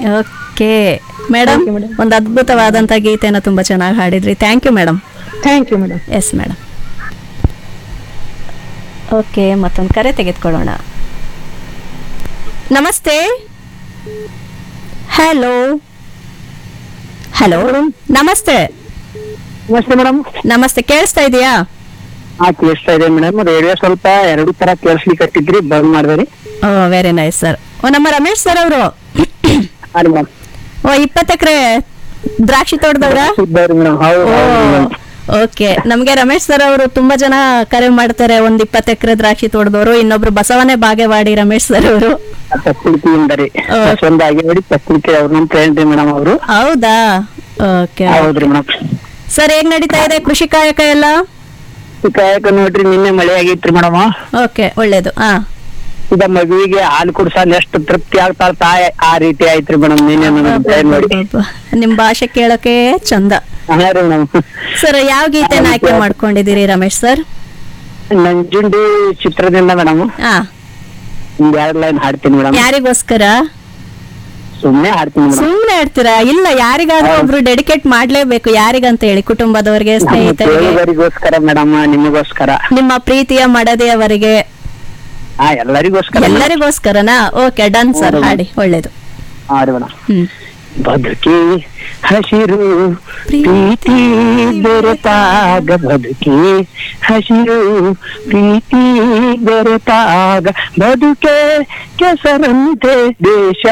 Okay madam Thank you, madam. ಒಂದು ಅದ್ಭುತವಾದಂಥ ಗೀತೆನ ತುಂಬ ಚೆನ್ನಾಗಿ ಹಾಡಿದ್ರಿ thank you madam thank you madam yes madam okay ಮತ್ತೊಂದು ಕರೆ ತೆಗೆದುಕೊಳ್ಳೋಣ ನಮಸ್ತೆ ಹಲೋ ಹಲೋ ನಮಸ್ತೆ ನಮಸ್ತೆ ಮೇಡಮ್ ನಮಸ್ತೆ ಕೇಳಿಸ್ತಾ ಇದೆಯಾ ಹಾ ಕೇಳಿಸ್ತಾ ಇದೆ ಮೇಡಮ್ ರೇಡಿಯೋ ಸ್ವಲ್ಪ ಎರಡು ತರ ಕೇಳಿಸ್ಲಿಕ್ಕೆ ಹತ್ತಿದ್ರಿ ಬಂದ್ ಮಾಡಿದ್ರಿ ಓ ವೆರಿ ನೈಸ್ ಸರ್ ಓ ನಮ್ಮ ರಮೇಶ್ ಸರ್ ಅವರು ಹಾ ರೀ ಮೇಡಮ್ ಓ ಇಪ್ಪತ್ತು ಎಕರೆ ದ್ರಾಕ್ಷಿ ತೋಟದವ್ರಾ ಇದ್ದಾರೆ ಮೇಡಮ್ ಹೌದು ಓಕೆ ನಮ್ಗೆ ರಮೇಶ್ ಸರ್ ಅವರು ತುಂಬಾ ಜನ ಕರೆ ಮಾಡ್ತಾರೆ ಒಂದ್ ಇಪ್ಪತ್ತು ಎಕರೆ ದ್ರಾಕ್ಷಿ ತೋಟದವರು ಇನ್ನೊಬ್ರು ಬಸವನೇ ಬಾಗೇವಾಡಿ ರಮೇಶ್ ಸರ್ ಅವರು ತಕ್ಕುಳಿಕೆಯಿಂದ ರೀ ಹಾ. ಬಸವಂತ ಆಗಿಬೇಡಿ ತಕ್ಕುಳಿಕೆ ಅವ್ರು ನಮ್ಮ ಫ್ರೆಂಡ್ ರೀ ಮೇಡಮ್ ಅವರು ಹೌದಾ ಓಕೆ ಹೌದ್ರಿ ಮೇಡಮ್ ಸರ್ ಹೇಗ್ ನಡೀತಾ ಇದೆ ಕೃಷಿ ಕಾಯಕ ಎಲ್ಲ ಕಾಯಕ ನೋಡ್ರಿ ನಿನ್ನೆ ಮಳೆ ಆಗೈತ್ರಿ ಮೇಡಮ್ ಓಕೆ ಒಳ್ಳೇದು ಹಾ ಇದ ಮಗುವಿಗೆ ಹಾಲು ಕುಡ್ಸಲ್ ಎಷ್ಟು ತೃಪ್ತಿ ಆಗ್ತಾಳ ತಾಯಿ ಆ ರೀತಿ ಆಯ್ತ್ರಿ ಮೇಡಮ್ ನಿನ್ನೆ ನನ್ನ ಫ್ರೆಂಡ್ ನೋಡಿ ನಿಮ್ ಭಾಷೆ ಕೇಳೋಕೆ ಚಂದ ಹಾ ರೀ ಮೇಡಮ್ ಸರ್ ಯಾವ ಗೀತೆನ ಆಯ್ಕೆ ಮಾಡ್ಕೊಂಡಿದ್ದೀರಿ ರಮೇಶ್ ಸರ್ ನಂಜುಂಡಿ ಚಿತ್ರದಿಂದ ಮೇಡಮ್ ಹಾ ಒಂದ್ ಎರಡ್ ಲೈನ್ ಹಾಡ್ತೀನಿ ಮೇಡಮ್ ಯಾರಿಗೋಸ್ಕರ ಸುಮ್ನೆ ಹಾಡ್ತೀನಿ ಮೇಡಮ್ ಸುಮ್ನೆ ಹೇಳ್ತೀರಾ ಇಲ್ಲ ಯಾರಿಗಾದ್ರೂ ಒಬ್ರು ಡೆಡಿಕೇಟ್ ಮಾಡ್ಲೇಬೇಕು ಯಾರಿಗಂತ ಹೇಳಿ ಕುಟುಂಬದವರಿಗೆ ಸ್ನೇಹಿತರಿಗೆ ಕೇಳುಗರಿಗೋಸ್ಕರ ಮೇಡಮ್ ನಿಮಗೋಸ್ಕರ ನಿಮ್ಮ ಪ್ರೀತಿಯ ಮಡದಿಯವರಿಗೆ ಹಾ ಎಲ್ಲರಿಗೋಸ್ಕರ ಎಲ್ಲರಿಗೋಸ್ಕರನಾ ಓಕೆ ಡನ್ ಸರ್ ಹೌದು. ಹಾಡಿ ಒಳ್ಳೇದು ಹಾ ರೀ ಮೇಡಮ್ ಹ್ಮ್ ಬದುಕಿ ಹಸಿರು ಪ್ರೀತಿ ಬೆರೆತಾಗ ಬದುಕಿ ಹಸಿರು ಪ್ರೀತಿ ಬೆರೆತಾಗ ಬದುಕೆ ಕೆಸರಂತೆ ದೇಶ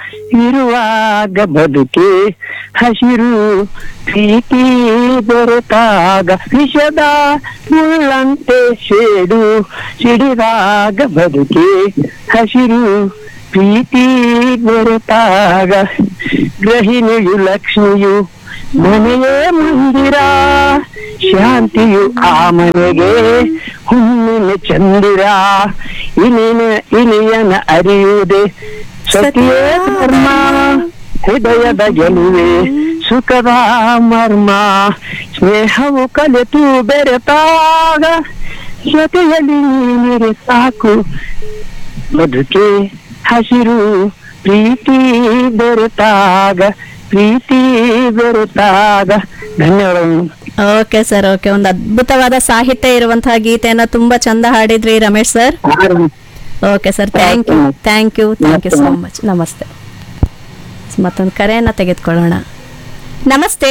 ಇರುವಾಗ ಬದುಕಿ ಹಸಿರು ಪ್ರೀತಿ ಬೆರೆತಾಗ ವಿಷದ ಮುಳ್ಳಂತೆ ಸೇಡು ಸಿಡಿದಾಗ ಬದುಕಿ ಹಸಿರು ಪ್ರೀತಿ ಬೆರೆತಾಗ ಗೃಹಿಣಿಯು ಲಕ್ಷ್ಮಿಯು ಮನೆಯೇ ಮಂದಿರ ಶಾಂತಿಯು ಆ ಮನೆಗೆ ಹುಣ್ಣಿನ ಚಂದಿರ ಇನಿನ ಇನಿಯನ ಅರಿಯುವುದೇ ಸತಿಯೇ ಧರ್ಮ ಹೃದಯದ ಗೆಲುವೆ ಸುಖದ ಮರ್ಮ ಸ್ನೇಹವು ಕಲೆತು ಬೆರೆತಾಗ ಜೊತೆಯಲ್ಲಿ ನೀನಿರೆ ಸಾಕು ಬದುಕೆ ಹಸಿರು ಪ್ರೀತಿ ಬೆರೆತಾಗ ಪ್ರೀತಿ ಬೆರೆತಾಗ ಧನ್ಯವಾದಗಳು ಓಕೆ ಸರ್ ಓಕೆ ಒಂದು ಅದ್ಭುತವಾದ ಸಾಹಿತ್ಯ ಇರುವಂತಹ ಗೀತೆಯನ್ನ ತುಂಬಾ ಚಂದ ಹಾಡಿದ್ರಿ Ramesh sir okay sir thank you thank you thank you so much ನಮಸ್ತೆ ಮತ್ತೊಂದು ಕರೆಯನ್ನ ತೆಗೆದುಕೊಳ್ಳೋಣ ನಮಸ್ತೆ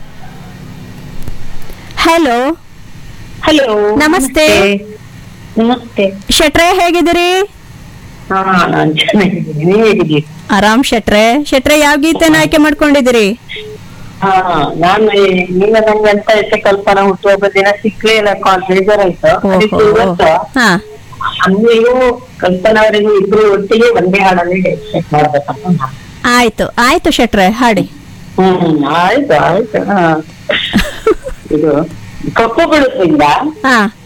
ಹಲೋ ಹಲೋ ನಮಸ್ತೆ. ನಮಸ್ತೆ ಶೆಟ್ರೆ ಹೇಗಿದ್ದೀರಿ ಹಾ ನಾನ್ ಚೆನ್ನಾಗಿದ್ದೀನಿ ನೀವ್ ಹೇಗಿದ್ದೀರಿ ಆರಾಮ್ ಶೆಟ್ರೆ ಶೆಟ್ರೆ ಯಾವ ಗೀತೆನ ಆಯ್ಕೆ ಮಾಡ್ಕೊಂಡಿದ್ದೀರಿ ಹಾ ನಾನು ಈ- ನೀವ ನಂಗೆ ಅಂತ ಇಷ್ಟ ಕಲ್ಪನಾ ಹುಟ್ಟುಹಬ್ಬ ದಿನ ಸಿಕ್ಲೇ ಇಲ್ಲ ಕಾಲ್ ಬೇಜಾರಾಯ್ತು ಅದಕ್ಕೆ ಓಹೋ ಇವತ್ತು ಹಾ ಅಂದಿಗೂ ಕಲ್ಪನಾ ಅವರಿಗೂ ಇಬ್ರು ಒಟ್ಟಿಗೆ ಒಂದೇ ಹಾಡಲ್ಲಿ ಡೆಡಿಕೇಟ್ ಮಾಡ್ಬೇಕಂತ ನಾನು. ಆಯ್ತು ಆಯ್ತು ಶೆಟ್ರೆ ಹಾಡಿ ಹ್ಮ್ ಆಯ್ತು ಆಯ್ತು ಹಾ ಇದು ಕಪ್ಪು ಬಿಡುತ್ತಿಂದ ಹಾ